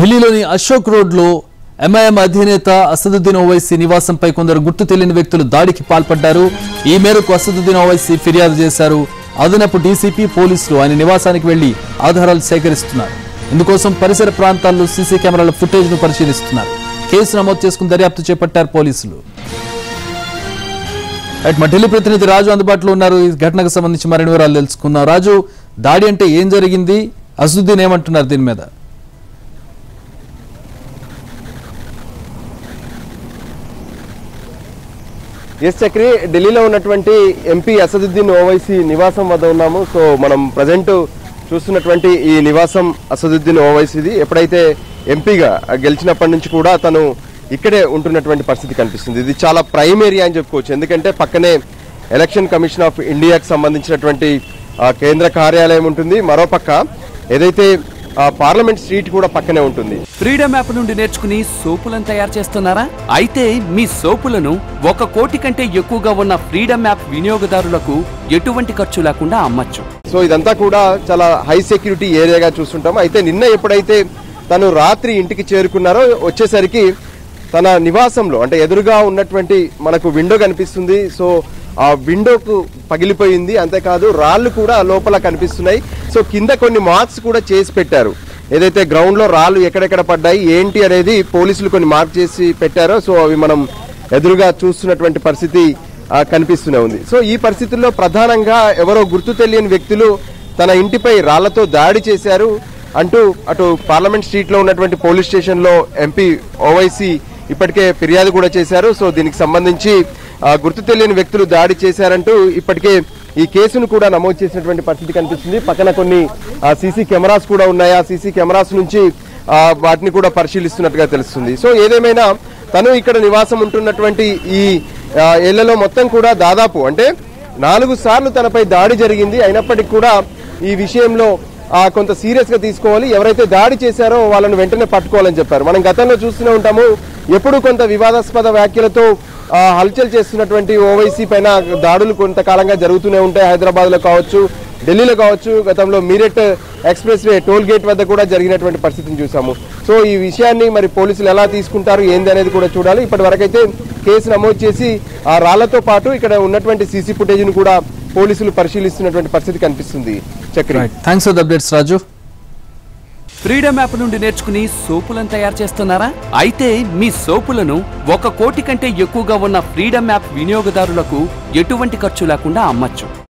ఢిల్లీలోని అశోక్ రోడ్లో ఎంఐఎం అధినేత అసదుద్దీన్ ఓవైసీ నివాసంపై కొందరు గుర్తు తెలియని వ్యక్తులు దాడికి పాల్పడ్డారు ఈ మేరకు అసదుద్దీన్ ఓవైసీ ఫిర్యాదు చేశారు అదనపు డీసీపీ పోలీసులు ఆయన నివాసానికి వెళ్లి ఆధారాలు సేకరిస్తున్నారు ఇందుకోసం పరిసర ప్రాంతాల్లో సీసీ కెమెరాల ఫుటేజ్ ను పరిశీలిస్తున్నారు కేసు నమోదు చేసుకుని దర్యాప్తు చేపట్టారు పోలీసులు రైట్ మా ఢిల్లీ ప్రతినిధి రాజు అందుబాటులో ఉన్నారు ఈ ఘటనకు సంబంధించి మరిన్ని వివరాలు తెలుసుకుందాం రాజు దాడి అంటే ఏం జరిగింది అసదుద్దీన్ ఏమంటున్నారు దీని మీద ఎస్ చక్రి ఢిల్లీలో ఉన్నటువంటి ఎంపీ అసదుద్దీన్ ఓవైసీ నివాసం వద్ద ఉన్నాము సో మనం ప్రజెంట్ చూస్తున్నటువంటి ఈ నివాసం అసదుద్దీన్ ఓవైసీది ఎప్పుడైతే ఎంపీగా గెలిచినప్పటి నుంచి కూడా తను ఇక్కడే ఉంటున్నటువంటి పరిస్థితి కనిపిస్తుంది ఇది చాలా ప్రైమ్ ఏరియా అని చెప్పుకోవచ్చు ఎందుకంటే పక్కనే ఎలక్షన్ కమిషన్ ఆఫ్ ఇండియాకి సంబంధించినటువంటి ఆ, కేంద్ర కార్యాలయం ఉంటుంది మరోపక్క ఏదైతే ఆ, పార్లమెంట్ స్ట్రీట్ కూడా పక్కనే ఉంటుంది ఫ్రీడమ్ యాప్ నుండి నేర్చుకుని సోపులను తయారు చేస్తున్నారా అయితే మీ సోపులను ఒక కోటి కంటే ఎక్కువగా ఉన్న ఫ్రీడమ్ యాప్ వినియోగదారులకు ఎటువంటి ఖర్చు లేకుండా అమ్మచ్చు సో ఇదంతా కూడా చాలా హై సెక్యూరిటీ ఏరియాగా చూస్తుంటాం అయితే నిన్న ఎప్పుడైతే తను రాత్రి ఇంటికి చేరుకున్నారో వచ్చేసరికి తన నివాసంలో అంటే ఎదురుగా ఉన్నటువంటి మనకు విండో కనిపిస్తుంది సో ఆ విండోకు పగిలిపోయింది అంతేకాదు రాళ్ళు కూడా లోపల కనిపిస్తున్నాయి సో కింద కొన్ని మార్క్స్ కూడా చేసి పెట్టారు ఏదైతే గ్రౌండ్ లో రాళ్ళు ఎక్కడెక్కడ పడ్డాయి ఏంటి అనేది పోలీసులు కొన్ని మార్క్ చేసి పెట్టారో సో అవి మనం ఎదురుగా చూస్తున్నటువంటి పరిస్థితి ఆ, కనిపిస్తూనే ఉంది సో ఈ పరిస్థితుల్లో ప్రధానంగా ఎవరో గుర్తు తెలియని వ్యక్తులు తన ఇంటిపై రాళ్లతో దాడి చేశారు అంటూ అటు పార్లమెంట్ స్ట్రీట్ లో ఉన్నటువంటి పోలీస్ స్టేషన్ లో ఎంపీ ఓవైసీ ఇప్పటికే ఫిర్యాదు కూడా చేశారు సో దీనికి సంబంధించి ఆ, గుర్తు తెలియని వ్యక్తులు దాడి చేశారంటూ ఇప్పటికే ఈ కేసును కూడా నమోదు చేసినటువంటి పరిస్థితి కనిపిస్తుంది పక్కన కొన్ని సీసీ కెమెరాస్ కూడా ఉన్నాయి ఆ సీసీ కెమెరాస్ నుంచి ఆ, వాటిని కూడా పరిశీలిస్తున్నట్టుగా తెలుస్తుంది సో ఏదేమైనా తను ఇక్కడ నివాసం ఉంటున్నటువంటి ఈ ఆ, ఏళ్లలో మొత్తం కూడా దాదాపు అంటే నాలుగు సార్లు తనపై దాడి జరిగింది అయినప్పటికీ కూడా ఈ విషయంలో ఆ, కొంత సీరియస్ గా తీసుకోవాలి ఎవరైతే దాడి చేశారో వాళ్ళని వెంటనే పట్టుకోవాలని చెప్పారు మనం గతంలో చూస్తూనే ఉంటాము ఎప్పుడు కొంత వివాదాస్పద వ్యాఖ్యలతో ఆ, హల్చల్ చేస్తున్నటువంటి ఓవైసీ పైన దాడులు కొంతకాలంగా జరుగుతూనే ఉంటాయి హైదరాబాద్ లో కావచ్చు ఢిల్లీలో కావచ్చు గతంలో Meerut expressway toll gate వద్ద కూడా జరిగినటువంటి పరిస్థితిని చూసాము సో ఈ విషయాన్ని మరి పోలీసులు ఎలా తీసుకుంటారు ఏంది అనేది కూడా చూడాలి ఇప్పటి వరకైతే కేసు నమోదు చేసి ఆ రాళ్లతో పాటు ఇక్కడ ఉన్నటువంటి సీసీ ఫుటేజ్ ను కూడా పోలీసులు పరిశీలిస్తున్నటువంటి పరిస్థితి కనిపిస్తుంది Chakri right thanks for the updates Raju freedom app నుండి నేర్చుకుని సోపులను తయారు చేస్తున్నారా అయితే మీ సోపులను ఒక కోటి కంటే ఎక్కువగా ఉన్న ఫ్రీడమ్ యాప్ వినియోగదారులకు ఎటువంటి ఖర్చు లేకుండా అమ్మచ్చు